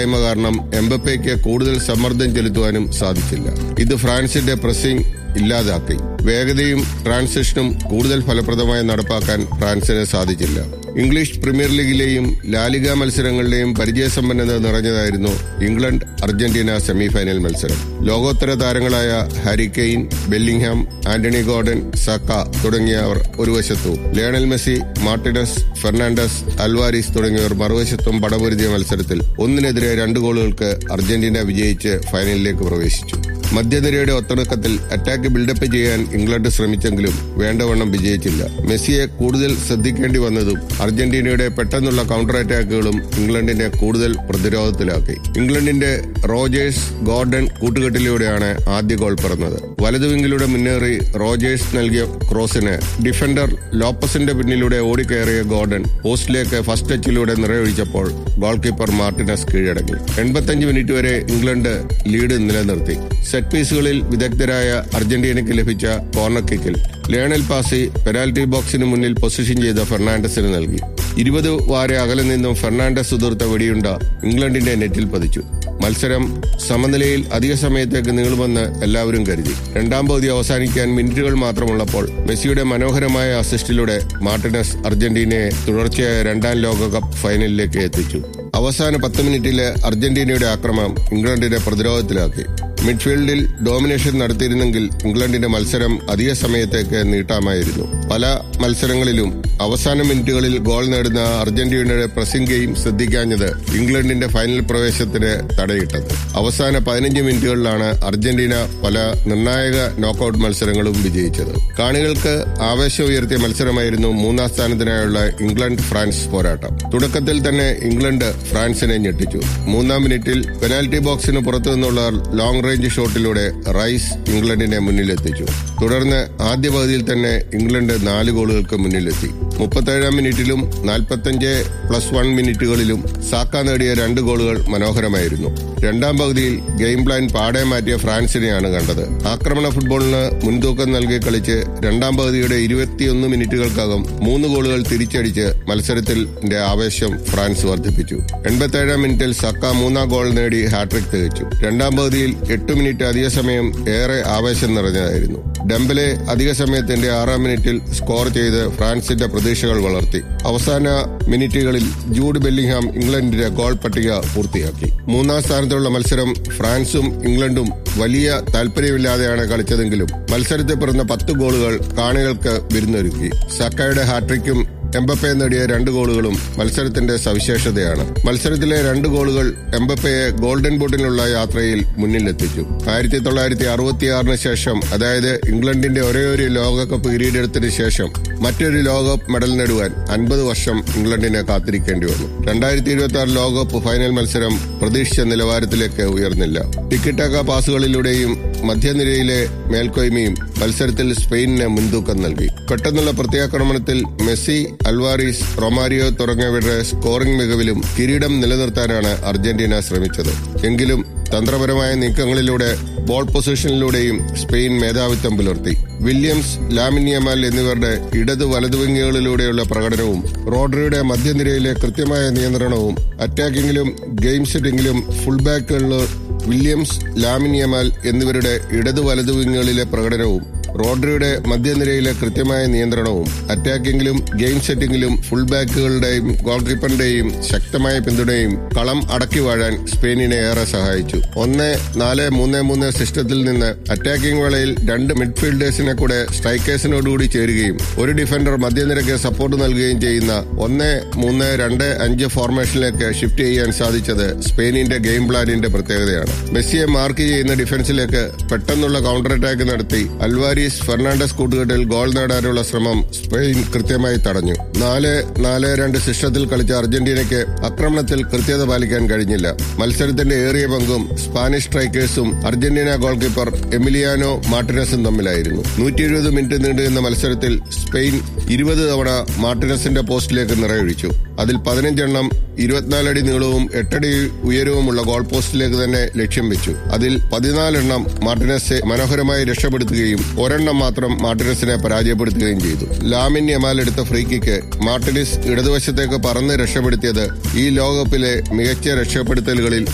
ഇല്ലായ്മ കാരണം എംബപ്പയ്ക്ക് കൂടുതൽ സമ്മർദ്ദം ചെലുത്തുവാനും സാധിച്ചില്ല ഇത് ഫ്രാൻസിന്റെ പ്രസിംഗ് ഇല്ലാതാക്കി വേഗതയും ട്രാൻസിഷനും കൂടുതൽ ഫലപ്രദമായി നടപ്പാക്കാൻ ഫ്രാൻസിന് സാധിച്ചില്ല ഇംഗ്ലീഷ് പ്രീമിയർ ലീഗിലെയും ലാലിക മത്സരങ്ങളിലെയും പരിചയസമ്പന്നത നിറഞ്ഞതായിരുന്നു ഇംഗ്ലണ്ട് അർജന്റീന സെമിഫൈനൽ മത്സരം ലോകോത്തര താരങ്ങളായ Harry Kane Bellingham Antony Gordon Saka തുടങ്ങിയവർ ഒരു വശത്തും Lionel Messi Martinez Fernandez Alvarez തുടങ്ങിയവർ മറുവശത്തും പടപൊരുതിയ മത്സരത്തിൽ ഒന്നിനെതിരെ രണ്ട് ഗോളുകൾക്ക് അർജന്റീന വിജയിച്ച് ഫൈനലിലേക്ക് പ്രവേശിച്ചു മധ്യനിരയുടെ ഒത്തണക്കത്തിൽ അറ്റാക്ക് ബിൽഡപ്പ് ചെയ്യാൻ ഇംഗ്ലണ്ട് ശ്രമിച്ചെങ്കിലും വേണ്ടവണ്ണം വിജയിച്ചില്ല മെസ്സിയെ കൂടുതൽ ശ്രദ്ധിക്കേണ്ടി വന്നതും അർജന്റീനയുടെ പെട്ടെന്നുള്ള കൗണ്ടർ അറ്റാക്കുകളും ഇംഗ്ലണ്ടിനെ കൂടുതൽ പ്രതിരോധത്തിലാക്കി ഇംഗ്ലണ്ടിന്റെ റോജേഴ്സ് ഗോർഡൻ കൂട്ടുകെട്ടിലൂടെയാണ് ആദ്യ ഗോൾ പിറന്നത് വലതുവിങ്ങിലൂടെ മുന്നേറി റോജേഴ്സ് നൽകിയ ക്രോസിന് ഡിഫൻഡർ ലോപ്പസിന്റെ പിന്നിലൂടെ ഓടിക്കയറിയ ഗോർഡൻ പോസ്റ്റിലേക്ക് ഫസ്റ്റ് ടച്ചിലൂടെ നിറയൊഴിച്ചപ്പോൾ ഗോൾ കീപ്പർ മാർട്ടിനസ് കീഴടങ്ങി എൺപത്തഞ്ച് മിനിറ്റ് വരെ ഇംഗ്ലണ്ട് ലീഡ് നിലനിർത്തി സെറ്റ് പീസുകളിൽ വിദഗ്ധരായ അർജന്റീനയ്ക്ക് ലഭിച്ച കോർണർ കിക്കിൽ ലയണൽ പാസി പെനാൽറ്റി ബോക്സിന് മുന്നിൽ പൊസിഷൻ ചെയ്ത ഫെർണാണ്ടസിന് നൽകി ഇരുപത് വാര അകലെ നിന്നും ഫെർണാണ്ടസ് ഉതിർത്ത വെടിയുണ്ട ഇംഗ്ലണ്ടിന്റെ നെറ്റിൽ പതിച്ചു മത്സരം സമനിലയിൽ അധിക സമയത്തേക്ക് നീളുമെന്ന് എല്ലാവരും കരുതി രണ്ടാം പകുതി അവസാനിക്കാൻ മിനിറ്റുകൾ മാത്രമുള്ളപ്പോൾ മെസ്സിയുടെ മനോഹരമായ അസിസ്റ്റിലൂടെ മാർട്ടിനസ് അർജന്റീനയെ തുടർച്ചയായ രണ്ടാം ലോകകപ്പ് ഫൈനലിലേക്ക് എത്തിച്ചു അവസാന പത്ത് മിനിറ്റിലെ അർജന്റീനയുടെ ആക്രമണം ഇംഗ്ലണ്ടിനെ പ്രതിരോധത്തിലാക്കി മിഡ്ഫീൽഡിൽ ഡോമിനേഷൻ നടത്തിയിരുന്നെങ്കിൽ ഇംഗ്ലണ്ടിന്റെ മത്സരം അധിക സമയത്തേക്ക് നീട്ടാമായിരുന്നു പല മത്സരങ്ങളിലും അവസാന മിനിറ്റുകളിൽ ഗോൾ നേടുന്ന അർജന്റീനയുടെ പ്രസിംഗ് ഗെയിം ശ്രദ്ധിക്കാഞ്ഞത് ഇംഗ്ലണ്ടിന്റെ ഫൈനൽ പ്രവേശത്തിന് തടയിട്ടത് അവസാന പതിനഞ്ച് മിനിറ്റുകളിലാണ് അർജന്റീന പല നിർണായക നോക്കൌട്ട് മത്സരങ്ങളും വിജയിച്ചത് കാണികൾക്ക് ആവേശം ഉയർത്തിയ മത്സരമായിരുന്നു മൂന്നാം സ്ഥാനത്തിനായുള്ള ഇംഗ്ലണ്ട് ഫ്രാൻസ് പോരാട്ടം തുടക്കത്തിൽ തന്നെ ഇംഗ്ലണ്ട് ഫ്രാൻസിനെ ഞെട്ടിച്ചു മൂന്നാം മിനിറ്റിൽ പെനാൽറ്റി ബോക്സിന് പുറത്തു നിന്നുള്ള ലോങ് റേഞ്ച് ഷോട്ടിലൂടെ റൈസ് ഇംഗ്ലണ്ടിനെ മുന്നിലെത്തിച്ചു തുടർന്ന് ആദ്യ പകുതിയിൽ തന്നെ ഇംഗ്ലണ്ട് നാല് ഗോളുകൾക്ക് മുന്നിലെത്തി മുപ്പത്തേഴാം മിനിറ്റിലും നാൽപ്പത്തഞ്ച് പ്ലസ് വൺ മിനിറ്റുകളിലും സാക്ക നേടിയ രണ്ട് ഗോളുകൾ മനോഹരമായിരുന്നു രണ്ടാം പകുതിയിൽ ഗെയിം പ്ലാൻ പാടെ മാറ്റിയ ഫ്രാൻസിനെയാണ് കണ്ടത് ആക്രമണ ഫുട്ബോളിന് മുൻതൂക്കം നൽകി കളിച്ച് രണ്ടാം പകുതിയുടെ ഇരുപത്തിയൊന്ന് മിനിറ്റുകൾക്കകം മൂന്ന് ഗോളുകൾ തിരിച്ചടിച്ച് മത്സരത്തിന്റെ ആവേശം ഫ്രാൻസ് വർദ്ധിപ്പിച്ചു എൺപത്തേഴാം മിനിറ്റിൽ സക്ക മൂന്നാം ഗോൾ നേടി ഹാട്രിക് തികച്ചു രണ്ടാം പകുതിയിൽ എട്ട് മിനിറ്റ് അധിക സമയം ഏറെ ആവേശം നിറഞ്ഞതായിരുന്നു ഡെംബലെ അധിക സമയത്തിന്റെ ആറാം മിനിറ്റിൽ സ്കോർ ചെയ്ത് ഫ്രാൻസിന്റെ പ്രതീക്ഷകൾ വളർത്തി അവസാന മിനിറ്റുകളിൽ ജൂഡ് ബെല്ലിംഗ്ഹാം ഇംഗ്ലണ്ടിന്റെ ഗോൾ പട്ടിക പൂർത്തിയാക്കി മൂന്നാം സ്ഥാനത്തുള്ള മത്സരം ഫ്രാൻസും ഇംഗ്ലണ്ടും വലിയ താല്പര്യമില്ലാതെയാണ് കളിച്ചതെങ്കിലും മത്സരത്തിൽ പിറന്ന പത്ത് ഗോളുകൾ കാണികൾക്ക് വിരുന്നൊരുക്കി സക്കയുടെ ഹാട്രിക്കും എംബപ്പെ നേടിയ രണ്ട് ഗോളുകളും മത്സരത്തിന്റെ സവിശേഷതയാണ് മത്സരത്തിലെ രണ്ട് ഗോളുകൾ എംബപ്പയെ ഗോൾഡൻ ബൂട്ടിനുള്ള യാത്രയിൽ മുന്നിലെത്തിച്ചു ആയിരത്തി തൊള്ളായിരത്തി അറുപത്തിയാറിന് ശേഷം അതായത് ഇംഗ്ലണ്ടിന്റെ ഒരേ ഒരു ലോകകപ്പ് കിരീടത്തിന് ശേഷം മറ്റൊരു ലോകകപ്പ് മെഡൽ നേടുവാൻ അൻപത് വർഷം ഇംഗ്ലണ്ടിനെ കാത്തിരിക്കേണ്ടി വന്നു രണ്ടായിരത്തി ഇരുപത്തി ആറ് ലോകകപ്പ് ഫൈനൽ മത്സരം പ്രതീക്ഷിച്ച നിലവാരത്തിലേക്ക് ഉയർന്നില്ല ടിക്കറ്റാക്ക പാസുകളിലൂടെയും മധ്യനിരയിലെ മേൽക്കോയ്മയും മത്സരത്തിൽ സ്പെയിനിന് മുൻതൂക്കം നൽകി പെട്ടെന്നുള്ള പ്രത്യാക്രമണത്തിൽ മെസ്സി അൽവാരിസ് റൊമാരിയോ തുടങ്ങിയവരുടെ സ്കോറിംഗ് മികവിലും കിരീടം നിലനിർത്താനാണ് അർജന്റീന ശ്രമിച്ചത് എങ്കിലും തന്ത്രപരമായ നീക്കങ്ങളിലൂടെ ബോൾ പൊസിഷനിലൂടെയും സ്പെയിൻ മേധാവിത്വം പുലർത്തി വില്യംസ് ലാമിനിയമാൽ എന്നിവരുടെ ഇടത് വലതുവിങ്ങുകളിലൂടെയുള്ള പ്രകടനവും റോഡറിയുടെ മധ്യനിരയിലെ കൃത്യമായ നിയന്ത്രണവും അറ്റാക്കിംഗിലും ഗെയിം സെറ്റിംഗിലും ഫുൾ ബാക്കുകളിലും വില്യംസ് ലാമിനിയമാൽ എന്നിവരുടെ ഇടത് വലതു വിങ്ങുകളിലെ പ്രകടനവും റോഡറിയുടെ മധ്യനിരയിലെ കൃത്യമായ നിയന്ത്രണവും അറ്റാക്കിംഗിലും ഗെയിം സെറ്റിംഗിലും ഫുൾ ബാക്കുകളുടെയും ഗോൾ കീപ്പറിന്റെയും ശക്തമായ പിന്തുണയും കളം അടക്കി വാഴാൻ സ്പെയിനിനെ ഏറെ സഹായിച്ചു ഒന്ന് നാല് മൂന്ന് മൂന്ന് സിസ്റ്റത്തിൽ നിന്ന് അറ്റാക്കിംഗ് വേളയിൽ രണ്ട് മിഡ്ഫീൽഡേഴ്സിനെ കൂടെ സ്ട്രൈക്കേഴ്സിനോടുകൂടി ചേരുകയും ഒരു ഡിഫൻഡർ മധ്യനിരയ്ക്ക് സപ്പോർട്ട് നൽകുകയും ചെയ്യുന്ന ഒന്ന് മൂന്ന് രണ്ട് അഞ്ച് ഫോർമേഷനിലേക്ക് ഷിഫ്റ്റ് ചെയ്യാൻ സാധിച്ചത് സ്പെയിനിന്റെ ഗെയിം പ്ലാനിന്റെ പ്രത്യേകതയാണ് മെസ്സിയെ മാർക്ക് ചെയ്യുന്ന ഡിഫൻസിലേക്ക് പെട്ടെന്നുള്ള കൗണ്ടർ അറ്റാക്ക് നടത്തി അൽവാരി ലൂയിസ് ഫെർണാണ്ടസ് കൂട്ടുകെട്ടിൽ ഗോൾ നേടാനുള്ള ശ്രമം സ്പെയിൻ കൃത്യമായി തടഞ്ഞു നാല് നാല് രണ്ട് സിസ്റ്റത്തിൽ കളിച്ച അർജന്റീനയ്ക്ക് ആക്രമണത്തിൽ കൃത്യത പാലിക്കാൻ കഴിഞ്ഞില്ല മത്സരത്തിന്റെ ഏറിയ പങ്കും സ്പാനിഷ് സ്ട്രൈക്കേഴ്സും അർജന്റീന ഗോൾ കീപ്പർ എമിലിയാനോ മാർട്ടിനസും തമ്മിലായിരുന്നു നൂറ്റി എഴുപത് മിനിറ്റ് നീണ്ടുനിന്ന മത്സരത്തിൽ സ്പെയിൻ ഇരുപത് തവണ മാർട്ടിനസിന്റെ പോസ്റ്റിലേക്ക് നിറയൊഴിച്ചു അതിൽ പതിനഞ്ചെണ്ണം ഇരുപത്തിനാലടി നീളവും എട്ടടി ഉയരവുമുള്ള ഗോൾ പോസ്റ്റിലേക്ക് തന്നെ ലക്ഷ്യം വെച്ചു അതിൽ പതിനാലെണ്ണം മാർട്ടിനസ് മനോഹരമായി രക്ഷപ്പെടുത്തുകയും ഒരെണ്ണം മാത്രം മാർട്ടിനസിനെ പരാജയപ്പെടുത്തുകയും ചെയ്തു ലാമിൻ യമാൽ എടുത്ത ഫ്രീ കിക്ക് മാർട്ടിനിസ് ഇടതുവശത്തേക്ക് പറന്ന് രക്ഷപ്പെടുത്തിയത് ഈ ലോകകപ്പിലെ മികച്ച രക്ഷപ്പെടുത്തലുകളിൽ